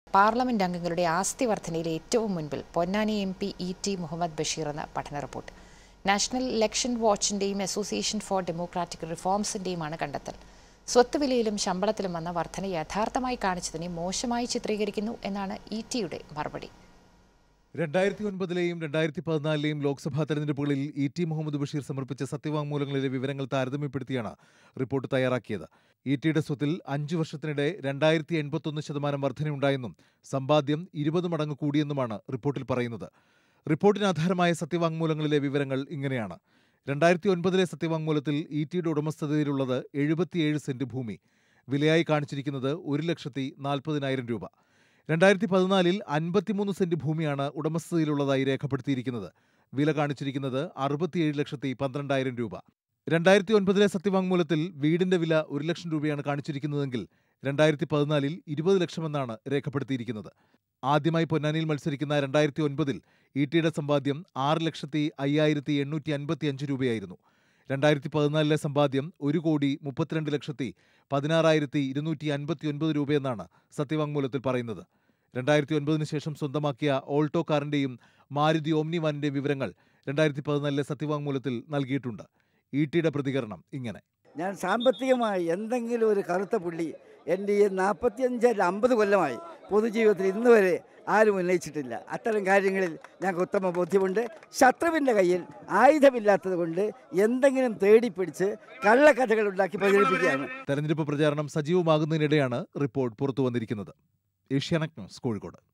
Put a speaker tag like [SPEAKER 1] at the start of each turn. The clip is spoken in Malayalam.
[SPEAKER 1] പാർലമെന്റ് അംഗങ്ങളുടെ ആസ്തി വർധനയിൽ ഏറ്റവും മുൻപിൽ Ponnani M P E T Muhammad Basheer എന്ന പഠന റിപ്പോർട്ട് നാഷണൽ ഇലക്ഷൻ വാച്ചിന്റെയും അസോസിയേഷൻ ഫോർ ഡെമോക്രാറ്റിക് റിഫോംസിന്റെയുമാണ് കണ്ടെത്തൽ സ്വത്ത് വിലയിലും ശമ്പളത്തിലും വന്ന വർധന യഥാർത്ഥമായി കാണിച്ചതിനെ മോശമായി ചിത്രീകരിക്കുന്നു എന്നാണ് ഇ ടിയുടെ മറുപടി
[SPEAKER 2] രണ്ടായിരത്തി ഒൻപതിലെയും രണ്ടായിരത്തി പതിനാലിലെയും ലോക്സഭാ തെരഞ്ഞെടുപ്പുകളിൽ ഇ ടി മുഹമ്മദ് ബഷീർ സമർപ്പിച്ച സത്യവാങ്മൂലങ്ങളിലെ വിവരങ്ങൾ താരതമ്യപ്പെടുത്തിയാണ് റിപ്പോർട്ട് തയ്യാറാക്കിയത് ഇ ടിയുടെ സ്വത്തിൽ അഞ്ചു വർഷത്തിനിടെ രണ്ടായിരത്തി എൺപത്തൊന്ന് ശതമാനം വർധനയുണ്ടായെന്നും സമ്പാദ്യം ഇരുപത് മടങ്ങ് കൂടിയെന്നുമാണ് റിപ്പോർട്ടിൽ പറയുന്നത് റിപ്പോർട്ടിന് ആധാരമായ സത്യവാങ്മൂലങ്ങളിലെ വിവരങ്ങൾ ഇങ്ങനെയാണ് രണ്ടായിരത്തി ഒൻപതിലെ സത്യവാങ്മൂലത്തിൽ ഇ ടിയുടെ ഉടമസ്ഥതയിലുള്ളത് എഴുപത്തിയേഴ് സെന്റ് ഭൂമി വിലയായി കാണിച്ചിരിക്കുന്നത് ഒരു ലക്ഷത്തി നാൽപ്പതിനായിരം രൂപ രണ്ടായിരത്തി പതിനാലിൽ അൻപത്തിമൂന്ന് സെന്റ് ഭൂമിയാണ് ഉടമസ്ഥതയിലുള്ളതായി രേഖപ്പെടുത്തിയിരിക്കുന്നത് വില കാണിച്ചിരിക്കുന്നത് അറുപത്തിയേഴ് ലക്ഷത്തി പന്ത്രണ്ടായിരം രൂപ രണ്ടായിരത്തി ഒൻപതിലെ സത്യവാങ്മൂലത്തിൽ വീടിന്റെ വില ഒരു ലക്ഷം രൂപയാണ് കാണിച്ചിരിക്കുന്നതെങ്കിൽ രണ്ടായിരത്തി പതിനാലിൽ ഇരുപത് ലക്ഷമെന്നാണ് രേഖപ്പെടുത്തിയിരിക്കുന്നത് ആദ്യമായി പൊന്നാനിയിൽ മത്സരിക്കുന്ന രണ്ടായിരത്തി ഒൻപതിൽ ഇ ടിയുടെ സമ്പാദ്യം ആറ് ലക്ഷത്തി അയ്യായിരത്തി എണ്ണൂറ്റി അൻപത്തി അഞ്ച് രൂപയായിരുന്നു രണ്ടായിരത്തി പതിനാലിലെ സമ്പാദ്യം ഒരു കോടി മുപ്പത്തിരണ്ട് ലക്ഷത്തി പതിനാറായിരത്തി ഇരുന്നൂറ്റി അൻപത്തി ഒൻപത് രൂപയെന്നാണ് സത്യവാങ്മൂലത്തിൽ പറയുന്നത് രണ്ടായിരത്തി ഒൻപതിന് ശേഷം സ്വന്തമാക്കിയ ഓൾട്ടോ കാറിന്റെയും മാരുതി ഓമ്നി വാനിന്റെയും വിവരങ്ങൾ രണ്ടായിരത്തി പതിനാലിലെ സത്യവാങ്മൂലത്തിൽ നൽകിയിട്ടുണ്ട് ഇ ടിയുടെ പ്രതികരണം ഇങ്ങനെ
[SPEAKER 3] ഞാൻ സാമ്പത്തികമായി എന്തെങ്കിലും ഒരു കറുത്ത പുള്ളി എൻ്റെ ഈ നാൽപ്പത്തിയഞ്ച് അല്ല അമ്പത് കൊല്ലമായി പൊതുജീവിതത്തിൽ ഇന്ന് വരെ ആരും ഉന്നയിച്ചിട്ടില്ല അത്തരം കാര്യങ്ങളിൽ ഞങ്ങൾക്ക് ഉത്തമ ബോധ്യമുണ്ട് ശത്രുവിൻ്റെ കയ്യിൽ ആയുധമില്ലാത്തത് കൊണ്ട് എന്തെങ്കിലും തേടിപ്പിടിച്ച് കള്ളക്കഥകൾ ഉണ്ടാക്കി പ്രചരിപ്പിക്കുകയാണ്
[SPEAKER 2] തെരഞ്ഞെടുപ്പ് പ്രചാരണം സജീവമാകുന്നതിനിടെയാണ് റിപ്പോർട്ട് പുറത്തു വന്നിരിക്കുന്നത് ഏഷ്യാനെറ്റ് ന്യൂസ് കോഴിക്കോട്